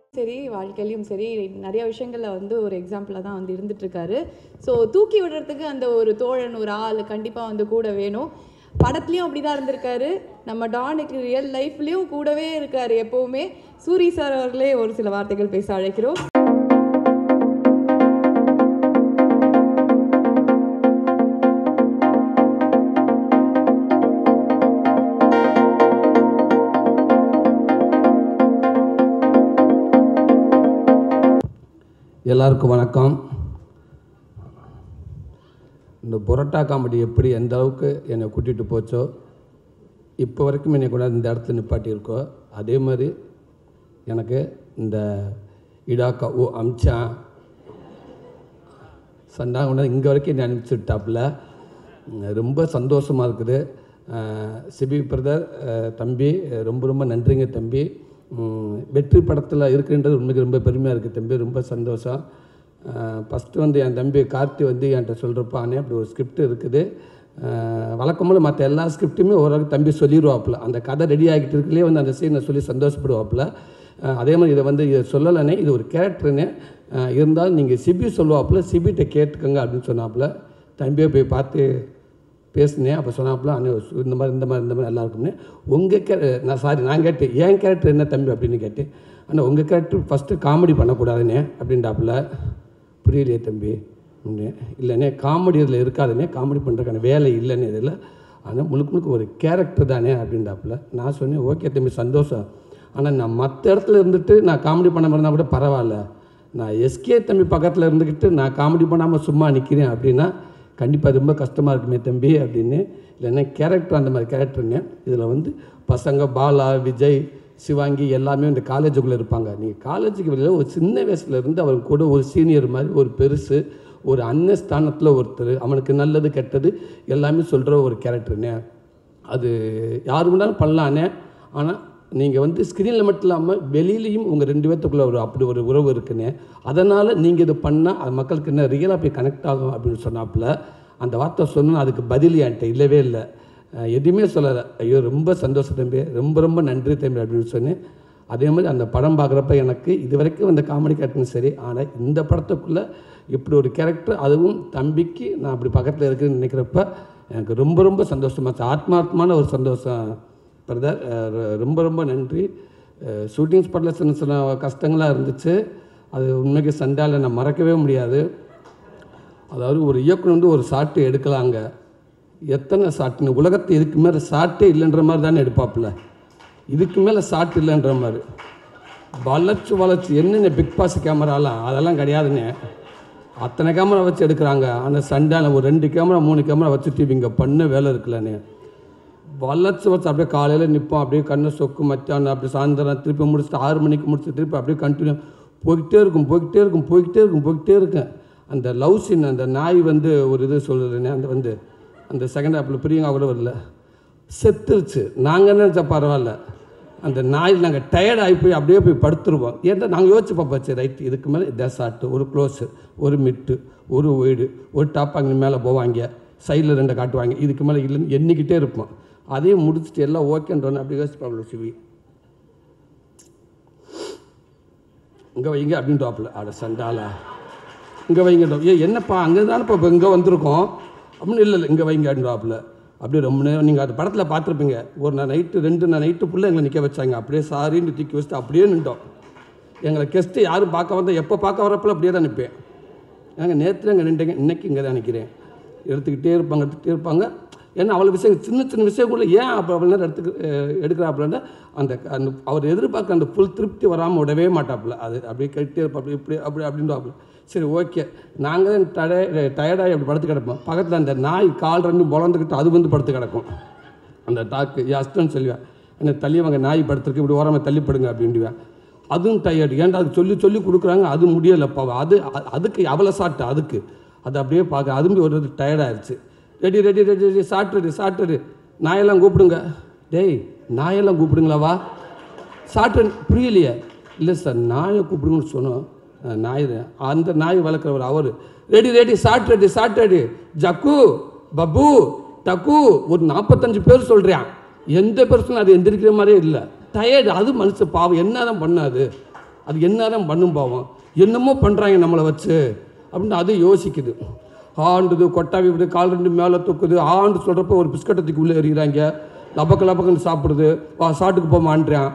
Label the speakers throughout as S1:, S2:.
S1: சரி வாழ்க்கையிலையும் சரி நிறைய விஷயங்கள்ல வந்து ஒரு எக்ஸாம்பிளாக தான் வந்து இருந்துட்டு இருக்காரு ஸோ தூக்கி விடுறதுக்கு அந்த ஒரு தோழன் ஒரு ஆள் கண்டிப்பாக வந்து கூட வேணும் படத்துலையும் அப்படி தான் இருந்திருக்காரு நம்ம டானுக்கு ரியல் லைஃப்லேயும் கூடவே இருக்காரு எப்போவுமே சூரி சார் அவர்களே ஒரு சில வார்த்தைகள் பேச அழைக்கிறோம்
S2: எல்லாருக்கும் வணக்கம் இந்த பொரோட்டா காமெடி எப்படி எந்த அளவுக்கு என்னை கூட்டிகிட்டு போச்சோ இப்போ வரைக்கும் என்னை கூட இந்த இடத்துல நிப்பாட்டியிருக்கோ அதே மாதிரி எனக்கு இந்த இடாக்கா ஓ அமிச்சான் சண்டா கொண்டு இங்கே வரைக்கும் என்னை அனுப்பிச்சி விட்டாப்புல உம், ரொம்ப சந்தோஷமாக இருக்குது அஹ், சிபி பிரதர் அஹ், தம்பி அஹ், ரொம்ப ரொம்ப நன்றிங்க தம்பி உம், வெற்றி படத்தில் இருக்குன்றது உண்மைக்கு ரொம்ப பெருமையாக இருக்குது தம்பி ரொம்ப சந்தோஷம் ஃபஸ்ட்டு வந்து என் தம்பி கார்த்தி வந்து என்கிட்ட சொல்கிறப்ப அண்ணே அப்படி ஒரு ஸ்கிரிப்ட் இருக்குது அஹ், வழக்கம்போல மற்ற எல்லா ஸ்கிரிப்ட்டுமே ஓரளவுக்கு தம்பி சொல்லிடுவாப்புல அந்த கதை ரெடி ஆகிட்டு இருக்கலே வந்து அந்த சீனை சொல்லி சந்தோஷப்படுவாப்புல அஹ், அதே மாதிரி இதை வந்து இதை சொல்லலைனே இது ஒரு கேரக்டர்னு இருந்தாலும் நீங்கள் சிபி சொல்லுவாப்புல சிபிகிட்ட கேட்டுக்கோங்க அப்படின்னு சொன்னாப்புல தம்பியை போய் பார்த்து பேசினேன் அப்போ சொன்னாப்புல அண்ணே சு- இந்த மாதிரி இந்த மாதிரி இந்த மாதிரி நல்லா இருக்கும்னு உங்கள் கே நான் சாரி நான் கேட்டேன் என் கேரக்டர் என்ன தம்பி அப்படின்னு கேட்டேன் அண்ணா உங்கள் கேரக்டர் ஃபஸ்ட்டு காமெடி பண்ணக்கூடாதுண்ணே அப்படின்ட்டாப்புல புரியலையே தம்பி அப்படின்னேன். இல்லைண்ணே காமெடி இதில் இருக்காதுண்ணே காமெடி பண்ணுறதுக்கான வேலை இல்லைன்னு இதில் ஆனால் முழுக்க முழுக்க ஒரு கேரக்டர் தானே அப்படின்ட்டாப்புல நான் சொன்னேன் ஓகே தம்பி சந்தோஷம் ஆனால் நான் மற்ற இடத்துல இருந்துட்டு நான் காமெடி பண்ண இருந்தால் கூட பரவாயில்ல நான் எஸ்கே தம்பி பக்கத்தில் இருந்துக்கிட்டு நான் காமெடி பண்ணாமல் சும்மா நிற்கிறேன் அப்படின்னா கண்டிப்பாக ரொம்ப கஷ்டமாக இருக்குமே தம்பி அப்படின்னு இல்லைன்னா கேரக்டர் அந்த மாதிரி கேரக்டர்னு இதில் வந்து பசங்க பாலா விஜய் சிவாங்கி எல்லாமே இந்த காலேஜுக்குள்ளே இருப்பாங்க நீங்கள் காலேஜுக்கு வெளியில் ஒரு சின்ன வயசுல இருந்து அவர் கூட ஒரு சீனியர் மாதிரி ஒரு பெருசு ஒரு அன்ன ஸ்தானத்தில் ஒருத்தர் அவனுக்கு நல்லது கெட்டது எல்லாமே சொல்கிற ஒரு கேரக்டர்னே அது யார் வேணாலும் பண்ணலானே ஆனால் நீங்கள் வந்து ஸ்க்ரீனில் மட்டும் இல்லாமல் வெளியிலையும் உங்கள் ரெண்டு பேர்த்துக்குள்ள ஒரு அப்படி ஒரு உறவு இருக்குன்னு அதனால் நீங்கள் இது பண்ணால் அது மக்களுக்கு என்ன ரியலாக போய் கனெக்ட் ஆகும் அப்படின்னு சொன்னாப்புல அந்த வார்த்தை சொன்னால் அதுக்கு பதில் என்கிட்ட இல்லவே இல்லை அஹ் எதுவுமே சொல்லலை ஐயோ ரொம்ப சந்தோஷம் தம்பி ரொம்ப ரொம்ப நன்றி தம்பி அப்படின்னு சொன்னேன் அதே மாதிரி அந்த படம் பார்க்குறப்ப எனக்கு இது வரைக்கும் அந்த காமெடி கேரக்டரும் சரி ஆனால் இந்த படத்துக்குள்ளே இப்படி ஒரு கேரக்டர் அதுவும் தம்பிக்கு நான் அப்படி பக்கத்தில் இருக்குன்னு நினைக்கிறப்ப எனக்கு ரொம்ப ரொம்ப சந்தோஷமாக ஆத்மார்த்தமான ஒரு சந்தோஷம் பிரதர் ரொம்ப ரொம்ப நன்றி ஷூட்டிங் ஸ்பாட்டில் சின்ன சின்ன கஷ்டங்களாக இருந்துச்சு அது உண்மைக்கு சண்டால நான் மறக்கவே முடியாது அதாவது ஒரு இயக்குனர் வந்து ஒரு சாட்டு எடுக்கலாங்க எத்தனை சாட்டுன்னு உலகத்தை இதுக்கு மேலே சாட்டே இல்லைன்ற மாதிரி தானே எடுப்பாப்புல இதுக்கு மேலே சாட்டு இல்லைன்ற மாதிரி வளர்ச்சி வளர்ச்சி என்னென்ன பிக் பாஸ் கேமராலாம் அதெல்லாம் கிடையாதுங்க அத்தனை கேமரா வச்சு எடுக்கிறாங்க ஆனால் சண்டால ஒரு ரெண்டு கேமரா மூணு கேமரா வச்சுட்டு இவங்க பண்ண வேலை இருக்குல்லண்ணே வளர்ச்சி வச்சு அப்படியே காலையில் நிற்போம் அப்படியே கண்ணை சொக்கு மச்சான் அப்படி சாயந்தரம் திருப்பி முடிச்சுட்டு ஆறு மணிக்கு முடிச்சு திருப்பி அப்படியே கண்டினியூ போய்கிட்டே இருக்கும் போய்கிட்டே இருக்கும் போய்கிட்டே இருக்கும் போய்கிட்டே இருக்கும் அந்த லவ் சீன் அந்த நாய் வந்து ஒரு இது சொல்லுறேனே அந்த வந்து அந்த செகண்ட் ஹாப்பில் பிரியங்கா கூட வரல செத்துருச்சு நாங்கள் நினச்சா பரவாயில்ல அந்த நாயில் நாங்கள் டயர்ட் ஆகி போய் அப்படியே போய் படுத்துருவோம் ஏன்னா நாங்கள் யோசிச்சு பார்ப்போம் சரி ரைட் இதுக்கு மேலே டெசார்ட்டு ஒரு க்ளோஸு ஒரு மிட்டு ஒரு ஒய்டு ஒரு டாப் அங்கே மேலே போவாங்க சைடில் ரெண்டை காட்டுவாங்க இதுக்கு மேலே இல்லைன்னு எண்ணிக்கிட்டே இருப்போம் அதையும் முடிச்சுட்டு எல்லாம் ஓகேன்றோன்னு அப்படி யோசிப்பாங்க சிவி இங்கே வைங்க அப்படின்ட்டு அட சண்டாலா இங்கே வைங்க ஏ என்னப்பா அங்கே தானேப்பா இப்போ இங்கே வந்திருக்கோம் அப்படின்னு இல்லை இல்லை இங்கே வைங்க அப்படின்றாப்புல அப்படியே ரொம்ப நேரம் நீங்கள் அது படத்தில் பார்த்துருப்பீங்க ஒரு நாள் நைட்டு ரெண்டு நாள் நைட்டு ஃபுல்லாக எங்களை நிற்க வச்சாங்க அப்படியே சாரின்னு தூக்கி வச்சுட்டு அப்படியே நின்றோம் எங்களை கெஸ்ட்டு யாரும் பார்க்க வந்தால் எப்போ பார்க்க வரப்பல அப்படியே தான் நிற்பேன் ஏங்க நேற்று அங்கே நின்றேங்க இன்னைக்கு இங்கே தான் நிற்கிறேன் எடுத்துக்கிட்டே இருப்பாங்க எடுத்துக்கிட்டே இருப்பாங்க ஏன்னா அவ்வளோ விஷயம் சின்ன சின்ன விஷயம் கூட ஏன் அப்போ அவ்வளோ நேரம் எடுத்துக்க எடுக்கிறாப்புலன்னா அந்த அந்த அவர் எதிர்பார்க்க அந்த ஃபுல் திருப்தி வராமல் விடவே மாட்டாப்புல அது அப்படியே கட்டிட்டே இருப்பாப்புல இப்படி அப்படி அப்படின்றாப்புல சரி ஓகே நாங்கள் தான் டய டயர்டாகி அப்படி படுத்து கிடப்போம் பக்கத்தில் அந்த நாய் கால் ரெண்டும் பொழந்துக்கிட்டு அது வந்து படுத்து கிடக்கும் அந்த டாக்கு என் ஹஸ்பண்ட் சொல்லுவேன் என்ன தள்ளியவங்க நாய் படுத்துருக்கு இப்படி ஓரமாக தள்ளிப்படுங்க அப்படின்டுவேன் அதுவும் டயர்டு ஏன்டா அது சொல்லி சொல்லி கொடுக்குறாங்க அது முடியலைப்பா அது அ- அதுக்கு அவ்வளோ சாப்பிட்டு அதுக்கு அது அப்படியே பார்க்க அதுவும் ஒரு டயர்டாயிருச்சு ரெடி ரெடி ரெடி ரெடி சாப்பிட்டுரு சாப்பிட்டுரு நாயெல்லாம் கூப்பிடுங்க டேய் நாயெல்லாம் கூப்பிடுங்களா வா சாப்பிட்டு புரியலையே இல்லை சார் நாயை கூப்பிடுங்கன்னு சொன்னோம் அஹ் நாய் தான். அந்த நாய் வளர்க்குறவர் அவர் ரெடி ரெடி சாட் ரெடி சாட் ரெடி ஜக்கு பப்பு டக்கு ஒரு நாற்பத்தஞ்சு பேர் சொல்கிறான் எந்த பெர்சனும் அது எந்திரிக்கிற மாதிரியே இல்லை டயர்டு அது மனுஷன் பாவம் என்ன தான் பண்ணாது அது என்னதான் பண்ணும் பாவம் என்னமோ பண்ணுறாங்க நம்மளை வச்சு அப்படின்னு அது யோசிக்குது ஆண்டுது கொட்டாவி விடுது கால் ரெண்டு மேலே தூக்குது ஆண்டு சொல்கிறப்ப ஒரு பிஸ்கட்டை தூக்கி உள்ளே எறிகிறாங்க லபக்கு லபக்குன்னு சாப்பிடுது வா சாட்டுக்கு போமான்றான்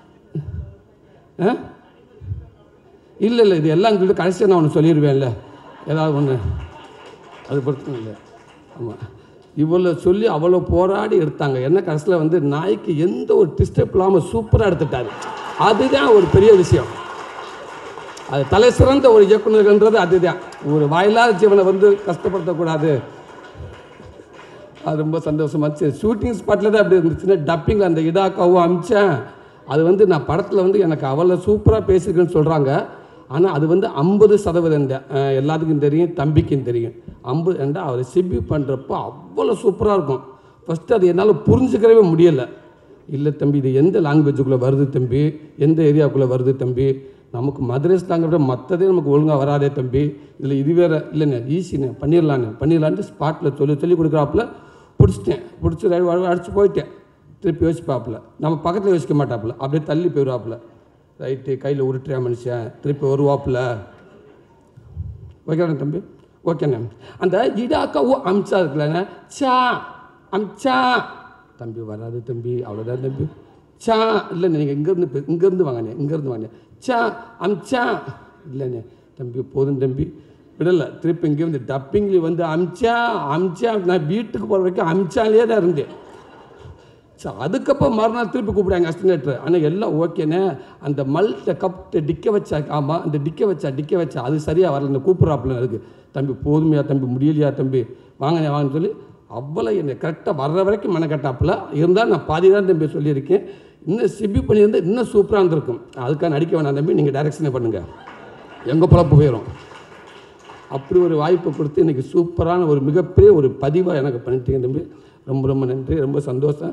S2: ஆ இல்லை இல்லை இது எல்லாம் சொல்லிட்டு கடைசியாக நான் ஒன்று சொல்லிடுவேன்ல ஏதாவது ஒன்று அது பிரச்சனை இல்லை ஆமாம் இவ்வளோ சொல்லி அவ்வளோ போராடி எடுத்தாங்க என்ன கடைசியில் வந்து நாய்க்கு எந்த ஒரு டிஸ்டர்ப் இல்லாமல் சூப்பராக எடுத்துட்டாரு அதுதான் ஒரு பெரிய விஷயம் அது தலை சிறந்த ஒரு இயக்குனர்ன்றது அதுதான் ஒரு வாயில்லாத ஜீவனை வந்து கஷ்டப்படுத்தக்கூடாது அது ரொம்ப சந்தோஷமா இருந்துச்சு ஷூட்டிங் ஸ்பாட்டில் தான் அப்படி இருந்துச்சுன்னா டப்பிங்கில் அந்த இடாக்காவும் அமிச்சேன் அது வந்து நான் படத்தில் வந்து எனக்கு அவ்வளோ சூப்பராக பேசியிருக்கேன்னு சொல்கிறாங்க ஆனால் அது வந்து ஐம்பது சதவீதம் தான் அஹ் எல்லாத்துக்கும் தெரியும் தம்பிக்கும் தெரியும் ஐம்பது ஏண்டா அவர் சிபி பண்ணுறப்போ அவ்வளோ சூப்பராக இருக்கும் ஃபஸ்ட்டு அது என்னால் புரிஞ்சுக்கிறவே முடியலை இல்லை தம்பி இது எந்த லாங்குவேஜுக்குள்ளே வருது தம்பி எந்த ஏரியாவுக்குள்ளே வருது தம்பி நமக்கு மதுரை ஸ்லாங்கை விட மற்றதே நமக்கு ஒழுங்காக வராதே தம்பி இதில் இது வேற இல்லைண்ணே ஈஸிண்ணே பண்ணிடலாண்ணே பண்ணிடலான்ட்டு ஸ்பாட்டில் சொல்லி சொல்லி கொடுக்குறாப்புல பிடிச்சிட்டேன் பிடிச்சி அடிச்சு போயிட்டேன் திருப்பி யோசிப்பாப்புல நம்ம பக்கத்தில் யோசிக்க மாட்டாப்புல அப்படியே தள்ளி போயிடுவாப்புல ரைட்டு கையில் உருட்டுறியா மனுஷன் திருப்பி வருவாப்புல ஓகேண்ணே தம்பி ஓகேண்ணே அந்த இடாக்கா ஓ அமிச்சா இருக்குல்லண்ணே சா அமிச்சா தம்பி வராது தம்பி அவ்வளோதான் தம்பி சா இல்லைண்ணே நீங்கள் இங்கேருந்து பே- இங்கேருந்து வாங்கண்ணே இங்கேருந்து வாங்கண்ணே சா அமிச்சா இல்லைண்ணே தம்பி போதும் தம்பி விடலை திருப்பி இங்கே வந்து டப்பிங்லி வந்து அமிச்சா அமிச்சா நான் வீட்டுக்கு போகிற வரைக்கும் அமிச்சாலே தான் இருந்தேன் சரி அதுக்கப்புறம் மறுநாள் திருப்பி கூப்பிடாங்க அஸ்டினேட்டர் ஆனால் எல்லாம் ஓகேண்ணே அந்த மல்ட்ட கப்ட டிக்க வச்சா ஆமாம் அந்த டிக்க வச்சா டிக்க வச்சா அது சரியாக வரல இந்த கூப்பிட்றாப்புல இருக்கு தம்பி போதுமையா தம்பி முடியலையா தம்பி வாங்கண்ணே வாங்கன்னு சொல்லி அவ்வளோ என்னை கரெக்டாக வர்ற வரைக்கும் மெனக்கட்டாப்புல இருந்தால் நான் பாதி தான் தம்பி சொல்லியிருக்கேன் இன்னும் சிபி பண்ணியிருந்தா இன்னும் சூப்பராக இருந்திருக்கும் அதுக்காக நடிக்க வேணாம் தம்பி நீங்கள் டைரக்ஷனே பண்ணுங்கள் எங்கள் பொழப்பு போயிடும் அப்படி ஒரு வாய்ப்பை கொடுத்து இன்றைக்கி சூப்பரான ஒரு மிகப்பெரிய ஒரு பதிவாக எனக்கு பண்ணிட்டீங்க தம்பி ரொம்ப ரொம்ப நன்றி ரொம்ப சந்தோஷம்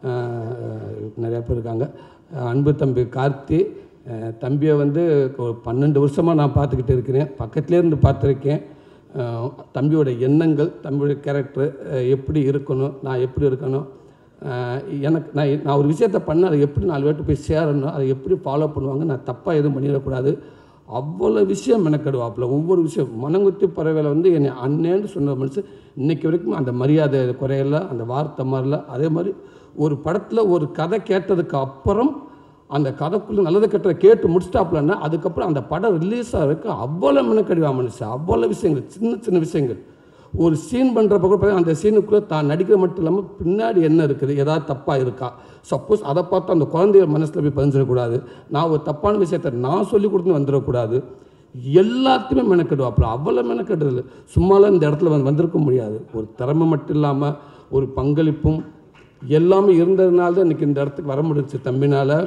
S2: ஆஹ் நிறையா பேர் இருக்காங்க ஆஹ் அன்பு தம்பி கார்த்தி ஆஹ் தம்பியை வந்து ஒரு பன்னெண்டு வருஷமாக நான் பார்த்துக்கிட்டு இருக்கிறேன் பக்கத்துலேயே இருந்து பார்த்துருக்கேன் ஆஹ் தம்பியோட எண்ணங்கள் தம்பியோட கேரக்டர் எப்படி இருக்கணும் நான் எப்படி இருக்கணும் ஆஹ் எனக்கு நான் நான் ஒரு விஷயத்தை பண்ண அதை எப்படி நாலு பேர்ட்டு போய் சேரணும் அதை எப்படி ஃபாலோ பண்ணுவாங்க நான் தப்பாக எதுவும் பண்ணிடக்கூடாது அவ்வளோ விஷயம் மெனக்கெடுவாப்புல ஒவ்வொரு விஷயம் மனங்குத்தி பறவையில் வந்து என்னை அண்ணேன்னு சொன்ன மனுஷன் இன்னைக்கு வரைக்கும் அந்த மரியாதை குறையல அந்த வார்த்தை மாதிரில அதே மாதிரி ஒரு படத்தில் ஒரு கதை கேட்டதுக்கு அப்புறம் அந்த கதைக்குள்ளே நல்லது கெட்டதை கேட்டு முடிச்சிட்டாப்புலன்னா அதுக்கப்புறம் அந்த படம் ரிலீஸ் ஆகிறதுக்கு அவ்வளோ மெனக்கடிவா மனுஷன் அவ்வளோ விஷயங்கள் சின்ன சின்ன விஷயங்கள் ஒரு சீன் பண்ணுறப்ப கூட பார்த்தா அந்த சீனுக்குள்ளே தான் நடிக்கிற மட்டும் இல்லாமல் பின்னாடி என்ன இருக்குது ஏதாவது தப்பாக இருக்கா சப்போஸ் அதை பார்த்து அந்த குழந்தைய மனசில் போய் பதிஞ்சிடக்கூடாது நான் ஒரு தப்பான விஷயத்தை நான் சொல்லி கொடுத்து வந்துடக்கூடாது எல்லாத்தையுமே மெனக்கெடுவாப்புல அவ்வளோ மெனக்கெடுதல் சும்மாலாம் இந்த இடத்துல வந்து வந்திருக்க முடியாது ஒரு திறமை மட்டும் இல்லாமல் ஒரு பங்களிப்பும் எல்லாமே இருந்ததுனால தான் இன்றைக்கி இந்த இடத்துக்கு வர முடிஞ்சுச்சு தம்பினால்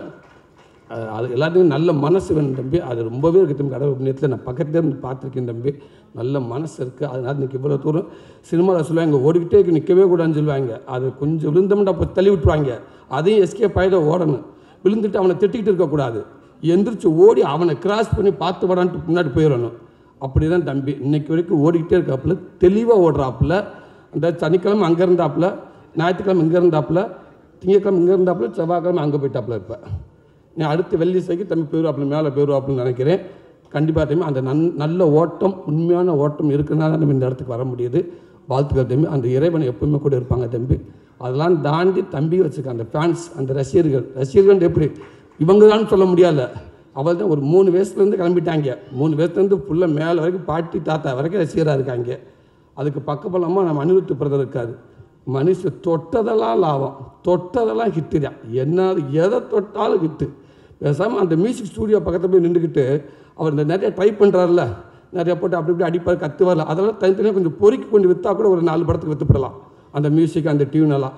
S2: அது- அது எல்லாத்துக்கும் நல்ல மனசு வேணும் தம்பி அது ரொம்பவே இருக்குது தம்பி கடவுள் புண்ணியத்தில் நான் பக்கத்துல இருந்து பார்த்துருக்கேன் தம்பி நல்ல மனசு இருக்குது அதனால இன்னைக்கு இவ்வளோ தூரம் சினிமாவில் சொல்லுவாங்க ஓடிக்கிட்டே இருக்கு நிற்கவே கூடாதுன்னு சொல்லுவாங்க அது கொஞ்சம் விழுந்தோம்னா அப்போ தள்ளி விட்டுருவாங்க அதையும் எஸ்கேப் ஆகிட ஓடணும் விழுந்துட்டு அவனை திட்டிக்கிட்டு இருக்கக்கூடாது எந்திரிச்சு ஓடி அவனை கிராஸ் பண்ணி பார்த்து வரான்ட்டு முன்னாடி போயிடணும் அப்படி தான் தம்பி இன்னைக்கு வரைக்கும் ஓடிக்கிட்டே இருக்காப்புல தெளிவாக ஓடுறாப்புல அந்த சனிக்கிழமை அங்கே இருந்தாப்புல ஞாயிற்றுக்கிழமை இங்கே இருந்தாப்புல திங்கக்கிழமை இங்கே இருந்தாப்புல செவ்வாய்க்கிழமை அங்கே போயிட்டாப்புல இப்போ நீ அடுத்து வெள்ளி சைக்கு தம்பி போயிடுவாப்புல மேலே போயிடுவாப்புலன்னு நினைக்கிறேன் கண்டிப்பாக தம்பி அந்த நன் நல்ல ஓட்டம் உண்மையான ஓட்டம் இருக்குனால நம்ம இந்த இடத்துக்கு வர முடியுது வாழ்த்துக்கள் தம்பி அந்த இறைவனை எப்பவுமே கூட இருப்பாங்க தம்பி அதெல்லாம் தாண்டி தம்பி வச்சுருக்க அந்த ஃபேன்ஸ் அந்த ரசிகர்கள் ரசிகர்கள் எப்படி இவங்க தான் சொல்ல முடியல அவள் தான் ஒரு மூணு வயசுலேருந்து கிளம்பிட்டாங்க மூணு வயசுலேருந்து ஃபுல்லாக மேலே வரைக்கும் பாட்டி தாத்தா வரைக்கும் ரசிகராக இருக்காங்க அதுக்கு பக்கபலமாக நம்ம அனிருத்து பிரதர் இருக்காரு மனுஷன் தொட்டதெல்லாம் லாபம் தொட்டதெல்லாம் ஹிட்டு தான் என்ன எதை தொட்டாலும் ஹிட்டு பேசாமல் அந்த மியூசிக் ஸ்டூடியோ பக்கத்தில் போய் நின்றுக்கிட்டு அவர் இந்த நிறைய ட்ரை பண்ணுறாருல நிறைய போட்டு அப்படி இப்படி அடிப்பார் கத்துவார்ல அதெல்லாம் தனித்தனியாக கொஞ்சம் பொறுக்கி கொண்டு விற்றா கூட ஒரு நாலு படத்துக்கு விற்றுப்படலாம் அந்த மியூசிக் அந்த டியூன் எல்லாம்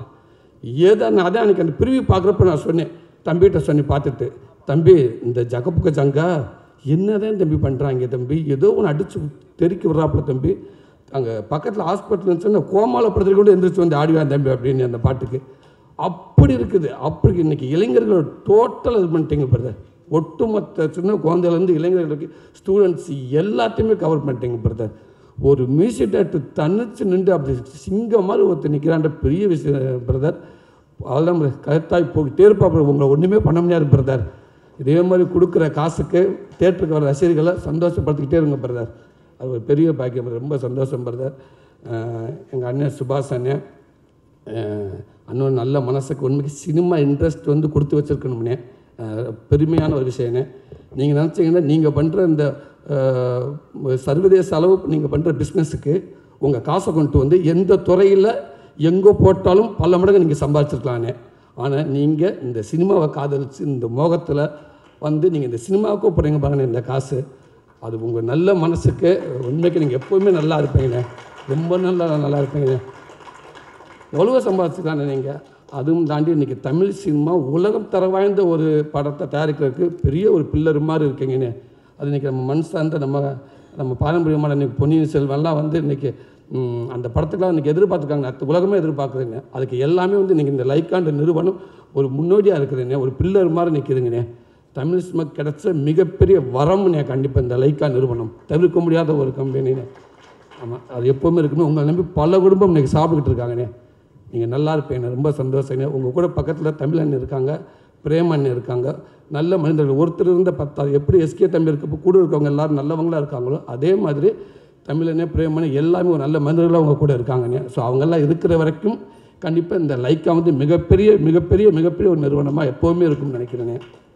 S2: ஏதோ நான் அதான் அன்றைக்கி அந்த பிரிவி பார்க்குறப்ப நான் சொன்னேன் தம்பிகிட்ட சொல்லி பார்த்துட்டு தம்பி இந்த ஜகப்புக்க ஜங்கா என்னதான் தம்பி பண்ணுறாங்க தம்பி ஏதோ ஒன்று அடித்து தெறிக்கி விட்றாப்புல தம்பி அங்கே பக்கத்தில் ஹாஸ்பிட்டல் இருந்துச்சுன்னா கோமால படுத்துட்டு கூட எந்திரிச்சு வந்து ஆடிவான் தம்பி அப்படின்னு அந்த பாட்டுக்கு அப்படி இருக்குது அப்படி இன்னைக்கு இளைஞர்கள் டோட்டல் இது பண்ணிட்டீங்க பிரதர் ஒட்டுமொத்த சின்ன குழந்தையிலேருந்து இளைஞர்களுக்கு ஸ்டூடெண்ட்ஸ் எல்லாத்தையுமே கவர் பண்ணிட்டீங்க பிரதர் ஒரு மியூசிக் டேரக்டர் தன்னிச்சு நின்று அப்படி சிங்கம் மாதிரி ஒருத்தர் நிற்கிறான்ற பெரிய விஷயம் பிரதர் அதெல்லாம் கருத்தாய் போய்கிட்டே இருப்பா உங்களை ஒன்றுமே பண்ண முடியாது பிரதர் இதே மாதிரி கொடுக்குற காசுக்கு தேட்டருக்கு வர ரசிகர்களை சந்தோஷப்படுத்திக்கிட்டே இருங்க பிரதர் அது ஒரு பெரிய பாக்கியம் brother. ரொம்ப சந்தோஷம் பிரதர் எங்கள் அண்ணன் சுபாஷ் அண்ணன் அஹ் அண்ணன் நல்ல மனசுக்கு உண்மைக்கு சினிமா இன்ட்ரெஸ்ட் வந்து கொடுத்து வச்சுருக்கணும்னே பெருமையான ஒரு விஷயம்னே நீங்கள் நினச்சிங்கன்னா நீங்கள் பண்ணுற இந்த அஹ், சர்வதேச அளவு நீங்கள் பண்ணுற பிஸ்னஸுக்கு உங்கள் காசை கொண்டு வந்து எந்த துறையில் எங்கே போட்டாலும் பல மடங்கு நீங்கள் சம்பாதிச்சிருக்கலானே ஆனால் நீங்கள் இந்த சினிமாவை காதலிச்சு இந்த மோகத்தில் வந்து நீங்கள் இந்த சினிமாவுக்கு போகிறீங்க பாருங்க இந்த காசு அது உங்கள் நல்ல மனசுக்கு உண்மைக்கு நீங்கள் எப்போவுமே நல்லா இருப்பீங்கண்ணே ரொம்ப நல்லா நல்லா இருப்பீங்கண்ணே எவ்வளவோ சம்பாதிச்சுக்கான நீங்கள் அதுவும் தாண்டி இன்றைக்கி தமிழ் சினிமா உலகம் தர வாய்ந்த ஒரு படத்தை தயாரிக்கிறதுக்கு பெரிய ஒரு பில்லர் மாதிரி இருக்கீங்கன்னு அது இன்றைக்கி நம்ம மண் சார்ந்த நம்ம நம்ம பாரம்பரியமான இன்றைக்கி பொன்னியின் செல்வன்லாம் வந்து இன்றைக்கி அந்த படத்துக்கெலாம் இன்றைக்கி எதிர்பார்த்துருக்காங்க அடுத்த உலகமே எதிர்பார்க்குதுங்க அதுக்கு எல்லாமே வந்து இன்றைக்கி இந்த லைக்காண்ட நிறுவனம் ஒரு முன்னோடியாக இருக்குதுங்க ஒரு பில்லர் மாதிரி நிற்கிதுங்கண்ணே தமிழ் சினிமா கிடைச்ச மிகப்பெரிய வரம்னே கண்டிப்பாக இந்த லைக்கா நிறுவனம் தவிர்க்க முடியாத ஒரு கம்பெனின்னு ஆமாம் அது எப்போவுமே இருக்கணும் உங்களை நம்பி பல குடும்பம் இன்றைக்கி சாப்பிட்டுக்கிட்டு இருக்காங்கண்ணே நீங்கள் நல்லா இருப்பீங்க ரொம்ப சந்தோஷங்க உங்கள் கூட பக்கத்தில் தமிழன் இருக்காங்க பிரேமன் இருக்காங்க நல்ல மனிதர்கள் ஒருத்தர் இருந்த பத்தாது எப்படி எஸ்கே தம்பி இருக்க கூட இருக்கவங்க எல்லாரும் நல்லவங்களா இருக்காங்களோ அதே மாதிரி தமிழனே பிரேமனே எல்லாமே ஒரு நல்ல மனிதர்களாக அவங்க கூட இருக்காங்கண்ணே ஸோ அவங்கெல்லாம் இருக்கிற வரைக்கும் கண்டிப்பாக இந்த லைக்கா வந்து மிகப்பெரிய மிகப்பெரிய மிகப்பெரிய ஒரு நிறுவனமாக எப்போவுமே இருக்கும்னு நினைக்கிறேனே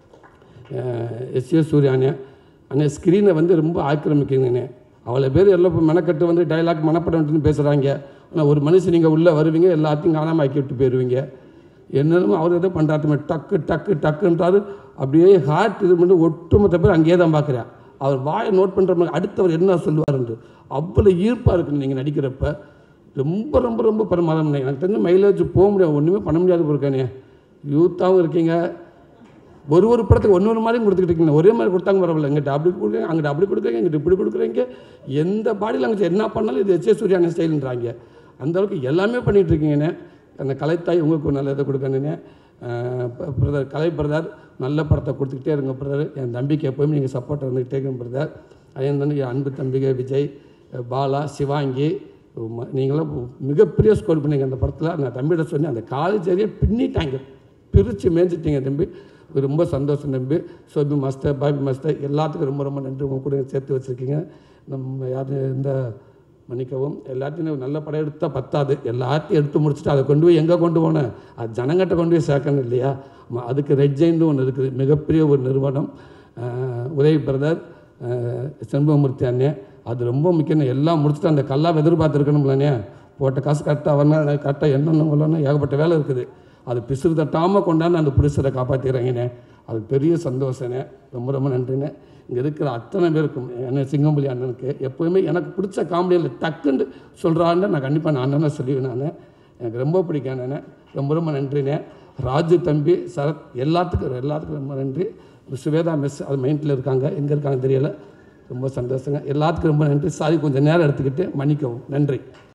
S2: எஸ் ஏ சூர்யானே அண்ணே ஸ்க்ரீனை வந்து ரொம்ப ஆக்கிரமிக்கிறீங்கண்ணே அவ்வளோ பேர் எல்லாம் இப்போ மெனக்கட்டு வந்து டைலாக் மனப்படம்னு பேசுகிறாங்க ஆனால் ஒரு மனுஷன் நீங்கள் உள்ளே வருவீங்க எல்லாத்தையும் காணாமல் ஆக்கி விட்டு போயிடுவீங்க என்னென்னமோ அவர் எதோ பண்ணுறாருமே டக்கு டக்கு டக்குன்றாரு அப்படியே ஹார்ட் இது பண்ணி ஒட்டுமொத்த பேர் அங்கேயே தான் பார்க்குறேன் அவர் வாயை நோட் பண்ணுற மாதிரி அடுத்தவர் என்ன சொல்லுவாருன்ட்டு அவ்வளோ ஈர்ப்பாக இருக்குது நீங்கள் நடிக்கிறப்ப ரொம்ப ரொம்ப ரொம்ப பிரமாதம் எனக்கு தெரிஞ்ச மைலேஜ் போக முடியாது ஒன்றுமே பண்ண முடியாது இருக்கானே யூத்தாகவும் இருக்கீங்க ஒரு ஒரு படத்துக்கு ஒன்று ஒரு மாதிரியும் கொடுத்துக்கிட்டு இருக்கீங்க ஒரே மாதிரி கொடுத்தாங்க பரவாயில்ல இங்கிட்ட அப்படி கொடுக்குறீங்க அங்கிட்ட அப்படி கொடுக்குறீங்க இங்கிட்ட இப்படி கொடுக்குறீங்க எந்த பாடி லாங்குவேஜ் என்ன பண்ணாலும் இது எச் சூர்யான ஸ்டைலுன்றாங்க அந்த அளவுக்கு எல்லாமே பண்ணிகிட்டு இருக்கீங்கண்ணே அந்த கலைத்தாய் உங்களுக்கு ஒரு நல்ல இதை கொடுக்கணுண்ணே பிரதர் கலை பிரதர் நல்ல படத்தை கொடுத்துக்கிட்டே இருங்க பிரதர் என் தம்பிக்கு எப்போயுமே நீங்கள் சப்போர்ட் இருந்துக்கிட்டே இருங்க பிரதர் அதே தானே என் அன்பு தம்பிகை விஜய் பாலா சிவாங்கி ம- நீங்களாம் மிகப்பெரிய ஸ்கோர் பண்ணீங்க அந்த படத்தில் நான் தம்பிகிட்ட சொன்னேன் அந்த காலேஜ் ஏரியா பின்னிட்டாங்க பிரித்து மேய்ஞ்சிட்டீங்க தம்பி ரொம்ப சந்தோஷம் தம்பி சோபி மாஸ்டர் பாபி மாஸ்டர் எல்லாத்துக்கும் ரொம்ப ரொம்ப நன்றி உங்க கூட சேர்த்து வச்சுருக்கீங்க நம்ம யார் இந்த மன்னிக்கவும் எல்லாத்தையும் நல்ல படம் எடுத்தால் பத்தாது எல்லாத்தையும் எடுத்து முடிச்சுட்டு அதை கொண்டு போய் எங்கே கொண்டு போனேன் அது ஜனங்கிட்ட கொண்டு போய் சேர்க்கணும் இல்லையா ஆமா, அதுக்கு ரெட் ஜெயின்னு ஒன்று இருக்குது மிகப்பெரிய ஒரு நிறுவனம் அஹ், உதய் பிரதர் அஹ், செண்பகமூர்த்தி அண்ணே அது ரொம்ப முக்கியம் எல்லாம் முடிச்சுட்டு அந்த கல்லாவை எதிர்பார்த்துருக்கணும்லண்ணே போட்ட காசு கரெக்டாக வரணும் கரெக்டாக என்னென்ன சொல்லணும் ஏகப்பட்ட வேலை இருக்குது அது பிசுறு தட்டாமல் கொண்டாந்து அந்த புருஷரை காப்பாற்றிடுறாங்கண்ணே அது பெரிய சந்தோஷண்ணே ரொம்ப ரொம்ப நன்றிண்ணே இங்கே இருக்கிற அத்தனை பேருக்கும் என்ன சிங்கம்புலி அண்ணனுக்கு எப்போயுமே எனக்கு பிடிச்ச காமெடியில் டக்குன்னு சொல்கிறான்னு நான் கண்டிப்பாக நான் அண்ணனை சொல்லுவேன் நான் எனக்கு ரொம்ப பிடிக்கும் அண்ணனே ரொம்ப ரொம்ப நன்றிண்ணே ராஜு தம்பி சரத் எல்லாத்துக்கும் எல்லாத்துக்கும் ரொம்ப நன்றி சுவேதா மிஸ் அது மைண்டில் இருக்காங்க எங்கே இருக்காங்க தெரியல ரொம்ப சந்தோஷங்க எல்லாத்துக்கும் ரொம்ப நன்றி சாரி கொஞ்சம் நேரம் எடுத்துக்கிட்டு மன்னிக்கவும் நன்றி